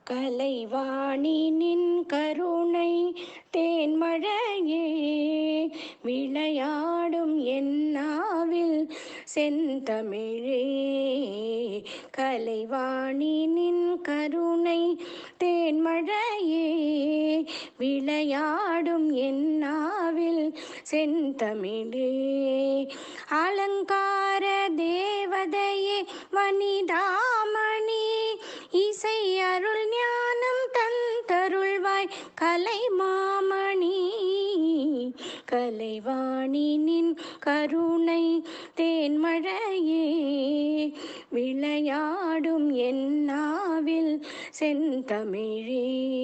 கலைவாணி நின் கருணை தேன்மழையே விளையாடும் என்னாவில் செந்தமிழே கலைவாணி நின் கருணை தேன்மழையே விளையாடும் என்னாவில் செந்தமிழே அலங்கார தேவதையே வனிதாமணி இசை அருள் ஞானம் தந்தருள்வாய் கலை மாமணி கலைவாணி நின் கருணை தேன்மழையே விளையாடும் என்னாவில் செந்தமிழே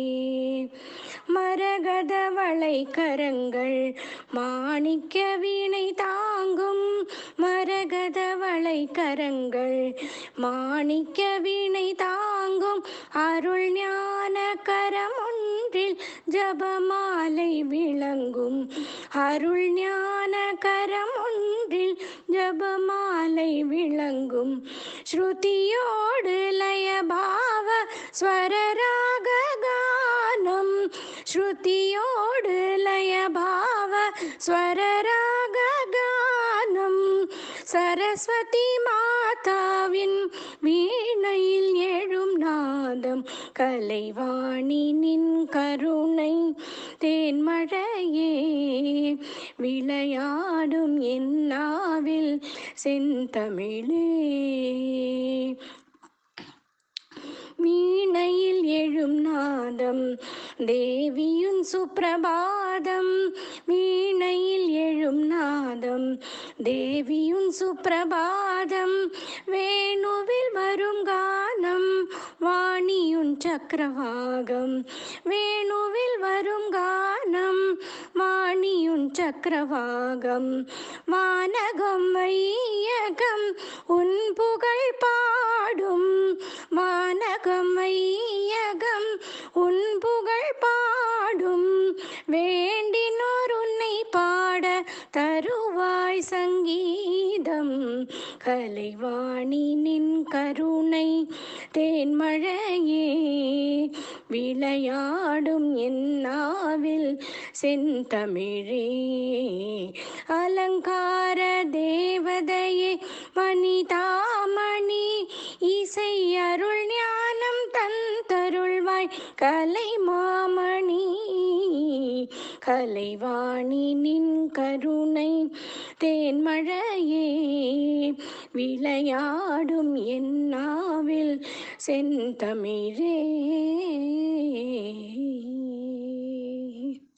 மரகத வளை கரங்கள் மாணிக்க வீணை தாங்கும் மரகத வளை கரங்கள் மாணிக்க வீணை தாங்கும் அருள் ஞான கரம் ஒன்றில் ஜபமாலை விளங்கும் அருள் ஞான கரம் ஒன்றில் ஜபமாலை விளங்கும் ஸ்ருதியோடு லயபாவ ஸ்வரராக கானம் ஸ்ருதியோடு லயபாவ ஸ்வரராக கானம் சரஸ்வதி மாதாவின் வீணையில் எழும் நாதம் கலைவாணி நின் கருணை தேன்மழையே விளையாடும் என்னாவில் செந்தமிழே வீணையில் எழும் நாதம் தேவியுன் சுப்பிரபாதம் வீணையில் எழும் நாதம் தேவியுன் சுப்பிரபாதம் வேணுவில் வரும் கானம் வாணியுன் சக்கரவாகம் வேணுவில் வரும் கானம் வாணியுன் சக்கரவாகம் வானகம் வையகம் உன் புகழ் பாடும் வானகம் வையகம் உன் புகழ் பாடும் வேண்டினோர் உன்னை பாட தருவாய் சங்கீதம் கலைவாணி நின் கருணை தேன்மழையே விளையாடும் என்னாவில் செந்தமிழே அலங்கார தேவதையே மணிதாமணி இசை அருள் ஞானம் தந்தருள்வாய் கலை மாமணி கலைவாணி நின் கருணை தேன்மழையே விளையாடும் என்னாவில் செந்தமிழே